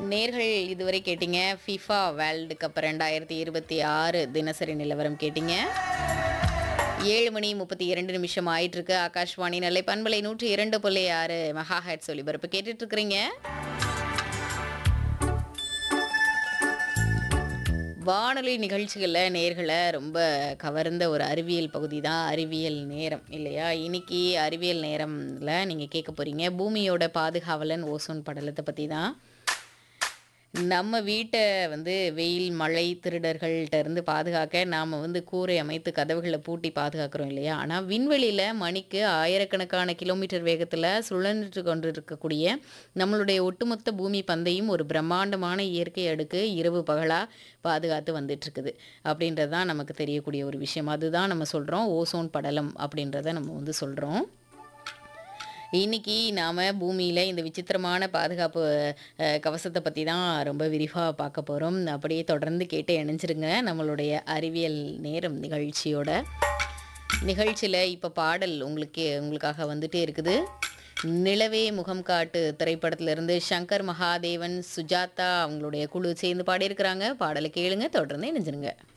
நேர்கள் இதுவரை கேட்டீங்க ஃபிஃபா வேர்ல்டு கப் ரெண்டாயிரத்தி இருபத்தி ஆறு தினசரி நிலவரம் கேட்டீங்க ஏழு மணி முப்பத்தி இரண்டு நிமிஷம் ஆயிட்டு இருக்கு ஆகாஷ்வாணி நெல்லை பண்பலை நூற்றி இரண்டு புள்ளி ஆறு மெகா ஹெட்ஸ் ஒலிபரப்பு கேட்டுட்டு இருக்கிறீங்க வானொலி நிகழ்ச்சிகளில் நேர்களை ரொம்ப கவர்ந்த ஒரு அறிவியல் பகுதி தான் அறிவியல் நேரம் இல்லையா இன்னைக்கு அறிவியல் நேரம்ல நீங்கள் கேட்க போகிறீங்க பூமியோட பாதுகாவலன் ஓசோன் படலத்தை பற்றி தான் நம்ம வீட்டை வந்து வெயில் மழை திருடர்கள்ட்ட இருந்து பாதுகாக்க நாம் வந்து கூரை அமைத்து கதவுகளை பூட்டி பாதுகாக்கிறோம் இல்லையா ஆனால் விண்வெளியில் மணிக்கு ஆயிரக்கணக்கான கிலோமீட்டர் வேகத்தில் சுழன்று கொண்டு இருக்கக்கூடிய நம்மளுடைய ஒட்டுமொத்த பூமி பந்தையும் ஒரு பிரம்மாண்டமான இயற்கை அடுக்கு இரவு பகலாக பாதுகாத்து வந்துட்டு இருக்குது அப்படின்றது தான் நமக்கு தெரியக்கூடிய ஒரு விஷயம் அதுதான் நம்ம சொல்கிறோம் ஓசோன் படலம் அப்படின்றத நம்ம வந்து சொல்கிறோம் இன்னைக்கு நாம் பூமியில் இந்த விசித்திரமான பாதுகாப்பு அஹ், கவசத்தை பற்றி தான் ரொம்ப விரிவாக பார்க்க போகிறோம் அப்படியே தொடர்ந்து கேட்டு இணைஞ்சிருங்க நம்மளுடைய அறிவியல் நேரம் நிகழ்ச்சியோட நிகழ்ச்சியில் இப்போ பாடல் உங்களுக்கு உங்களுக்காக வந்துட்டே இருக்குது நிலவே முகம் காட்டு திரைப்படத்திலிருந்து சங்கர் மகாதேவன் சுஜாதா அவங்களுடைய குழு சேர்ந்து பாடியிருக்கிறாங்க பாடலை கேளுங்க தொடர்ந்து இணைஞ்சிருங்க